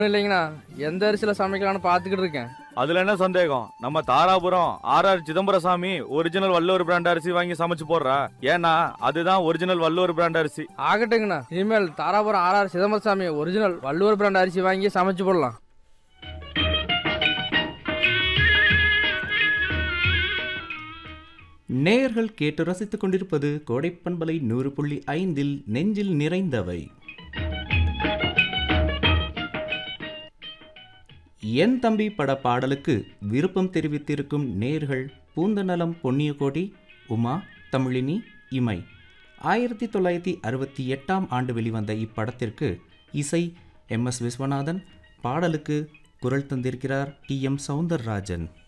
இல்லைங்கண்ணா எந்த அரிசியில் சமைக்கலாம்னு பார்த்துக்கிட்டு இருக்கேன் அதுல என்ன சந்தேகம் நம்ம Dharapuram R R Chidambaraswamy original Valluvar brand அரிசி வாங்கி சமைச்சு போடுறா ஏன்னா அதுதான் ஒரிஜினல் வள்ளுவர் பிராண்ட் அரிசி ஆகட்டுங்கண்ணா இனிமேல் Dharapuram RR Chidambaraswamy original Valluvar brand அரிசி வாங்கி சமைச்சு போடலாம் நேயர்கள் கேட்டு ரசித்துக் கொண்டிருப்பது கோடைப்பண்பலை நூறு புள்ளி ஐந்தில் நெஞ்சில் நிறைந்தவை என் தம்பி பட பாடலுக்கு விருப்பம் தெரிவித்திருக்கும் நேர்கள் பூந்தநலம் பொன்னியகோடி உமா தமிழினி இமை ஆயிரத்தி தொள்ளாயிரத்தி அறுபத்தி எட்டாம் ஆண்டு வெளிவந்த இப்படத்திற்கு இசை எம் எஸ் விஸ்வநாதன் பாடலுக்கு குரல் தந்திருக்கிறார் டி எம் சவுந்தரராஜன்